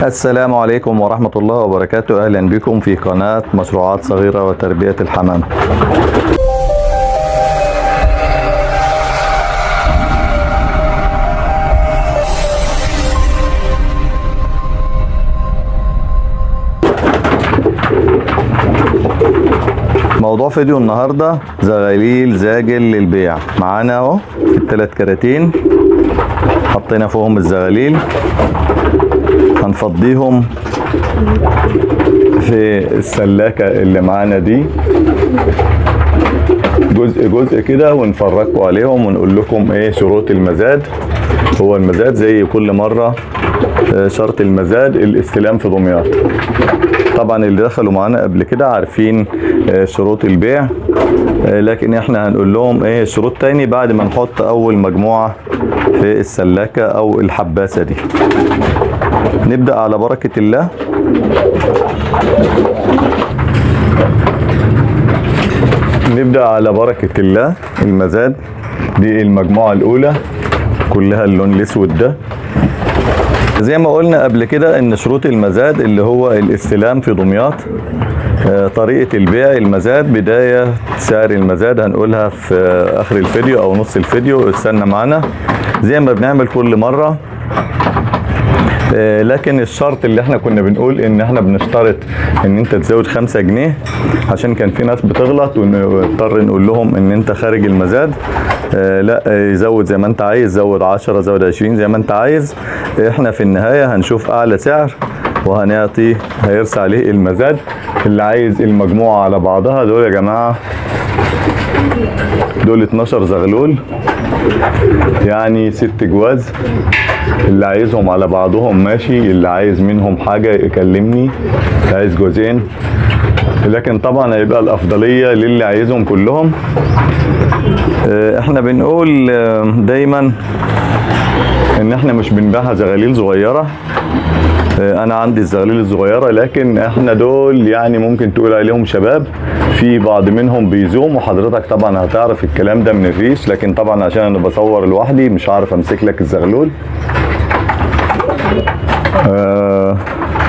السلام عليكم ورحمة الله وبركاته أهلا بكم في قناة مشروعات صغيرة وتربية الحمام موضوع فيديو النهاردة زغاليل زاجل للبيع معانا اهو التلات كراتين حطينا فوقهم الزغاليل هنفضيهم في السلاكة اللي معانا دي جزء جزء كده ونفرجكم عليهم ونقول لكم ايه شروط المزاد هو المزاد زي كل مرة آه، شرط المزاد الاستلام في دمياط طبعا اللي دخلوا معانا قبل كده عارفين آه، شروط البيع آه، لكن احنا هنقول لهم ايه شروط تاني بعد ما نحط اول مجموعة في السلاكة او الحباسة دي نبدأ على بركة الله نبدأ على بركة الله المزاد دي المجموعة الأولى كلها اللون الأسود ده زي ما قلنا قبل كده ان شروط المزاد اللي هو الاستلام في دمياط آه، طريقة البيع المزاد بداية سعر المزاد هنقولها في آه، اخر الفيديو او نص الفيديو استنى معانا زي ما بنعمل كل مرة آه، لكن الشرط اللي احنا كنا بنقول ان احنا بنشترط ان انت تزود خمسة جنيه عشان كان في ناس بتغلط ونضطر نقول لهم ان انت خارج المزاد آه، لا آه، يزود زي ما انت عايز زود 10 زود 20 زي ما انت عايز احنا في النهاية هنشوف اعلى سعر وهنعطي هيرسى عليه المزاد اللي عايز المجموعة على بعضها دول يا جماعة دول 12 زغلول يعني ست جواز اللي عايزهم على بعضهم ماشي اللي عايز منهم حاجة يكلمني اللي عايز جوزين لكن طبعا هيبقى الأفضلية للي عايزهم كلهم آه، احنا بنقول آه، دايما ان احنا مش بنبيعها زغاليل صغيرة آه، انا عندي الزغاليل الصغيرة لكن احنا دول يعني ممكن تقول عليهم شباب في بعض منهم بيزوم وحضرتك طبعا هتعرف الكلام ده من الريش لكن طبعا عشان انا بصور لوحدي مش هعرف امسك لك الزغلول آه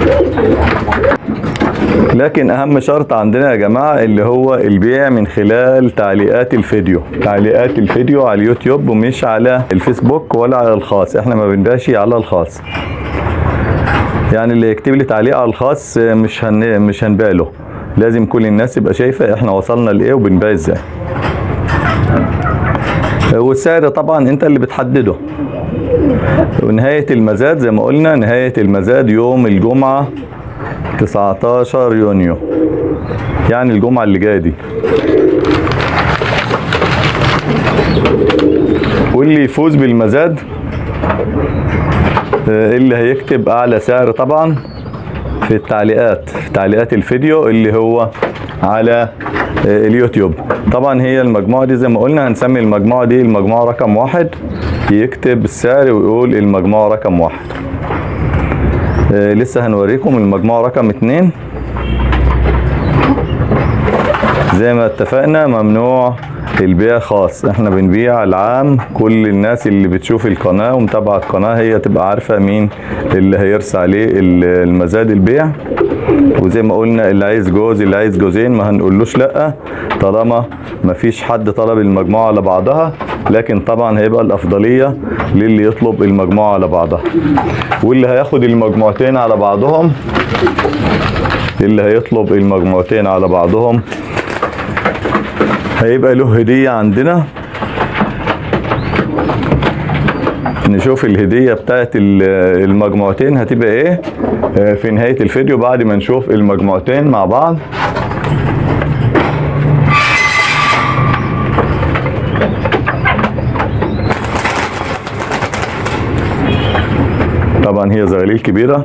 لكن اهم شرط عندنا يا جماعه اللي هو البيع من خلال تعليقات الفيديو تعليقات الفيديو على اليوتيوب ومش على الفيسبوك ولا على الخاص احنا ما بنبيعش على الخاص يعني اللي يكتب لي تعليق على الخاص مش هن... مش هنبيع له لازم كل الناس تبقى شايفه احنا وصلنا لايه وبنبيع ازاي والسعر طبعا انت اللي بتحدده ونهاية المزاد زي ما قلنا نهاية المزاد يوم الجمعة 19 يونيو يعني الجمعة اللي جاية دي واللي يفوز بالمزاد آه، اللي هيكتب أعلى سعر طبعا في التعليقات في تعليقات الفيديو اللي هو على آه، اليوتيوب طبعا هي المجموعة دي زي ما قلنا هنسمي المجموعة دي المجموعة رقم واحد يكتب السعر ويقول المجموعة رقم واحد آه، لسه هنوريكم المجموعة رقم اتنين زي ما اتفقنا ممنوع البيع خاص احنا بنبيع العام كل الناس اللي بتشوف القناة ومتابعة القناة هي تبقى عارفة مين اللي هيرسى عليه ال- المزاد البيع وزي ما قلنا اللي عايز جوز اللي عايز جوزين ما هنقولوش لا طالما ما فيش حد طلب المجموعة على بعضها لكن طبعا هيبقى الافضلية للي يطلب المجموعة على بعضها واللي هياخد المجموعتين على بعضهم اللي هيطلب المجموعتين على بعضهم هيبقى له هدية عندنا نشوف الهدية بتاعت ال- المجموعتين هتبقى ايه آه، في نهاية الفيديو بعد ما نشوف المجموعتين مع بعض طبعا هي زغاليل كبيرة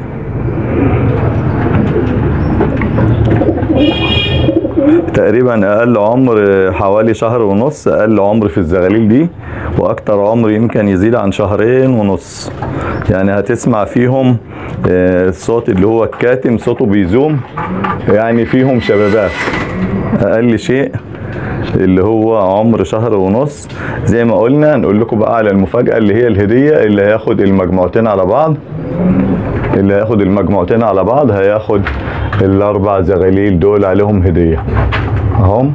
تقريبا اقل عمر حوالي شهر ونص اقل عمر في الزغاليل دي واكتر عمر يمكن يزيد عن شهرين ونص يعني هتسمع فيهم آه، الصوت اللي هو الكاتم صوته بيزوم يعني فيهم شبابات اقل شيء اللي هو عمر شهر ونص زي ما قلنا نقول لكم بقى على المفاجأة اللي هي الهدية اللي هياخد المجموعتين على بعض اللي هياخد المجموعتين على بعض هياخد الاربع زغاليل دول عليهم هديه اهم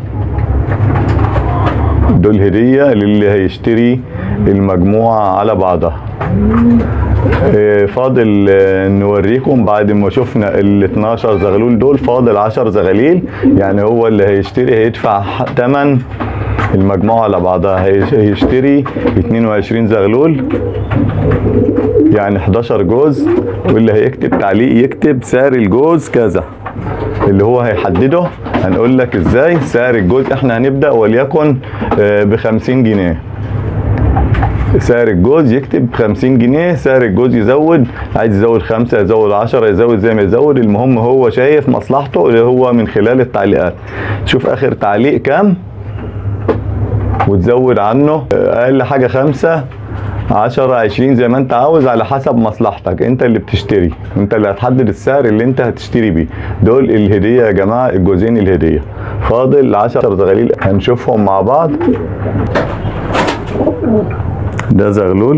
دول هديه للي هيشتري المجموعه على بعضها إيه، فاضل آه، نوريكم بعد ما شفنا ال 12 زغلول دول فاضل 10 زغاليل يعني هو اللي هيشتري هيدفع ثمن المجموعة على بعضها هيش- هيشتري 22 زغلول يعني 11 جوز واللي هيكتب تعليق يكتب سعر الجوز كذا اللي هو هيحدده هنقول لك ازاي سعر الجوز احنا هنبدأ وليكن ب 50 جنيه سعر الجوز يكتب 50 جنيه سعر الجوز يزود عايز يزود خمسة يزود عشرة يزود زي ما يزود المهم هو شايف مصلحته اللي هو من خلال التعليقات تشوف اخر تعليق كام وتزود عنه اقل حاجة خمسة عشرة عشرين زي ما انت عاوز على حسب مصلحتك انت اللي بتشتري انت اللي هتحدد السعر اللي انت هتشتري بيه دول الهدية يا جماعة الجوزين الهدية فاضل عشر زغاليل هنشوفهم مع بعض ده زغلول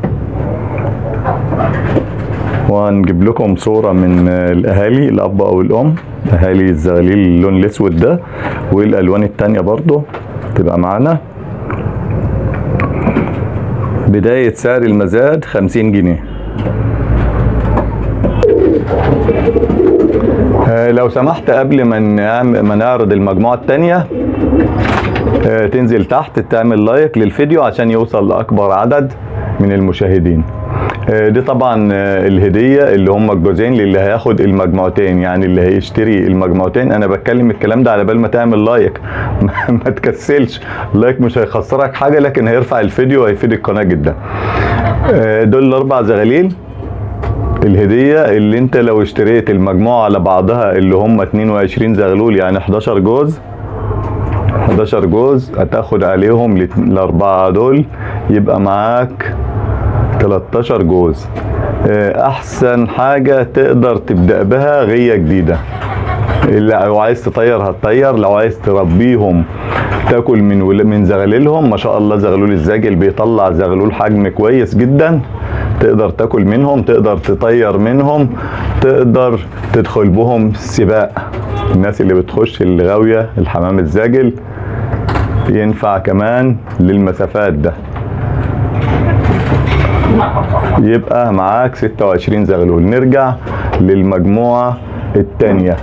وهنجيب لكم صورة من الأهالي الأب أو الأم أهالي الزغاليل اللون الأسود ده والألوان التانية برضو تبقى معانا بداية سعر المزاد خمسين جنيه آه، لو سمحت قبل ما نعم- ما نعرض المجموعة التانية آه، تنزل تحت تعمل لايك للفيديو عشان يوصل لأكبر عدد من المشاهدين آه، دي طبعا آه، الهدية اللي هم الجوزين للي هياخد المجموعتين يعني اللي هيشتري المجموعتين انا بتكلم الكلام ده على بال ما تعمل لايك ما تكسلش اللايك مش هيخسرك حاجة لكن هيرفع الفيديو وهيفيد القناة جدا آه، دول الاربع زغاليل الهدية اللي انت لو اشتريت المجموعة على بعضها اللي هم 22 زغلول يعني 11 جوز 11 جوز هتاخد عليهم الات- الاربعة دول يبقى معاك 13 جوز اه، احسن حاجة تقدر تبدأ بها غية جديدة اللي لو عايز تطير هتطير لو عايز تربيهم تاكل من ول- من زغلولهم ما شاء الله زغلول الزاجل بيطلع زغلول حجم كويس جدا تقدر تاكل منهم تقدر تطير منهم تقدر تدخل بهم سباق الناس اللي بتخش الغاوية الحمام الزاجل ينفع كمان للمسافات ده يبقى معاك 26 زغلول نرجع للمجموعة التانية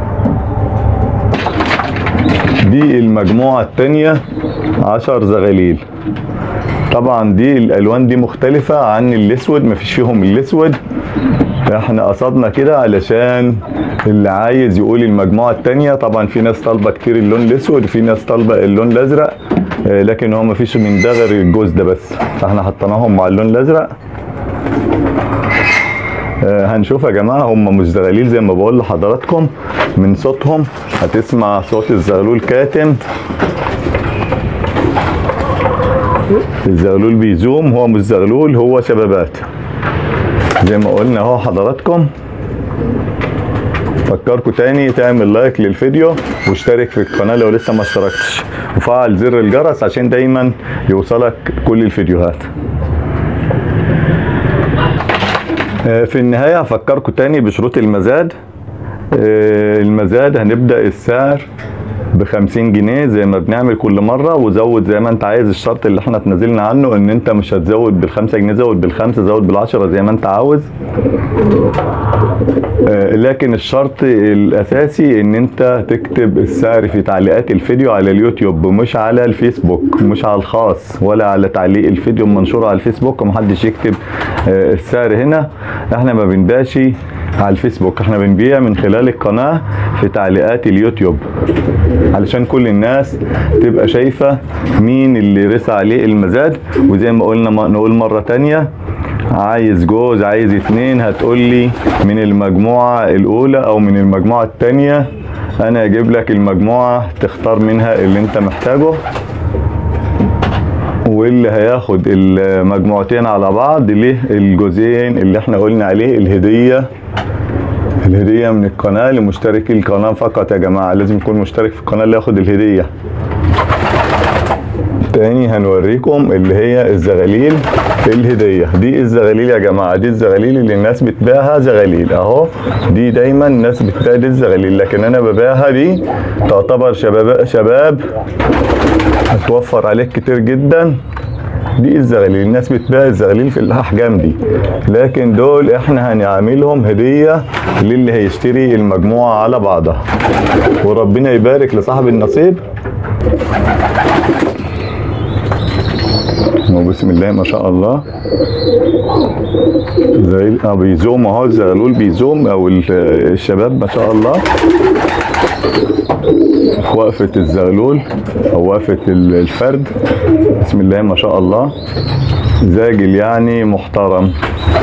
دي المجموعة التانية 10 زغاليل طبعا دي الالوان دي مختلفة عن الاسود مفيش فيهم الاسود احنا قصدنا كده علشان اللي عايز يقول المجموعة التانية طبعا في ناس طالبة كتير اللون الاسود في ناس طالبة اللون الازرق آه، لكن هو مفيش من ده غير الجوز ده بس فاحنا حطيناهم مع اللون الازرق آه، هنشوف يا جماعة هم مش زغاليل زي ما بقول لحضراتكم من صوتهم هتسمع صوت الزغلول كاتم الزغلول بيزوم هو مش زغلول هو شبابات زي ما قلنا اهو حضراتكم فكركم تاني تعمل لايك للفيديو واشترك في القناة لو لسه ما اشتركتش وفعل زر الجرس عشان دايما يوصلك كل الفيديوهات آه، في النهاية هفكركم تاني بشروط المزاد آه، المزاد هنبدأ السعر ب 50 جنيه زي ما بنعمل كل مره وزود زي ما انت عايز الشرط اللي احنا اتنازلنا عنه ان انت مش هتزود بالخمسة جنيه زود بالخمسة زود بالعشرة زي ما انت عاوز آه، لكن الشرط الاساسي ان انت تكتب السعر في تعليقات الفيديو على اليوتيوب مش على الفيسبوك مش على الخاص ولا على تعليق الفيديو منشور على الفيسبوك ومحدش يكتب آه، السعر هنا احنا ما بنبيعش على الفيسبوك احنا بنبيع من خلال القناة في تعليقات اليوتيوب علشان كل الناس تبقى شايفة مين اللي رسى عليه المزاد وزي ما قلنا ما نقول مرة تانية عايز جوز عايز اتنين هتقول لي من المجموعة الأولى أو من المجموعة التانية أنا أجيب لك المجموعة تختار منها اللي أنت محتاجه واللي هياخد المجموعتين على بعض ليه الجزئين اللي احنا قلنا عليه الهدية الهدية من القناة لمشتركي القناة فقط يا جماعة لازم يكون مشترك في القناة اللي ياخد الهدية تاني هنوريكم اللي هي الزغاليل الهدية دي الزغاليل يا جماعة دي الزغاليل اللي الناس بتبيعها زغاليل اهو دي دايما الناس بتبيع دي الزغاليل لكن انا ببيعها دي تعتبر شباب شباب هتوفر عليك كتير جدا دي الزغاليل الناس بتبيع الزغاليل في الاحجام دي لكن دول احنا هنعملهم هديه للي هيشتري المجموعه على بعضها وربنا يبارك لصاحب النصيب بسم الله ما شاء الله زي اه بيزوم اهو الزغلول بيزوم او ال- الشباب ما شاء الله وقفة الزغلول أو وقفة ال- الفرد بسم الله ما شاء الله زاجل يعني محترم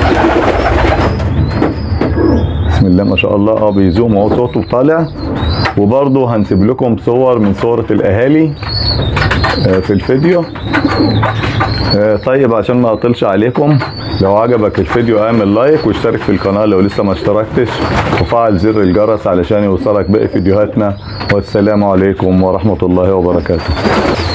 بسم الله ما شاء الله اه بيزوم اهو صوته طالع وبرضه هنسيب لكم صور من صورة الأهالي آه، في الفيديو آه، طيب عشان ما اطلش عليكم لو عجبك الفيديو اعمل لايك واشترك في القناة لو لسه ما اشتركتش وفعل زر الجرس علشان يوصلك باقي فيديوهاتنا والسلام عليكم ورحمة الله وبركاته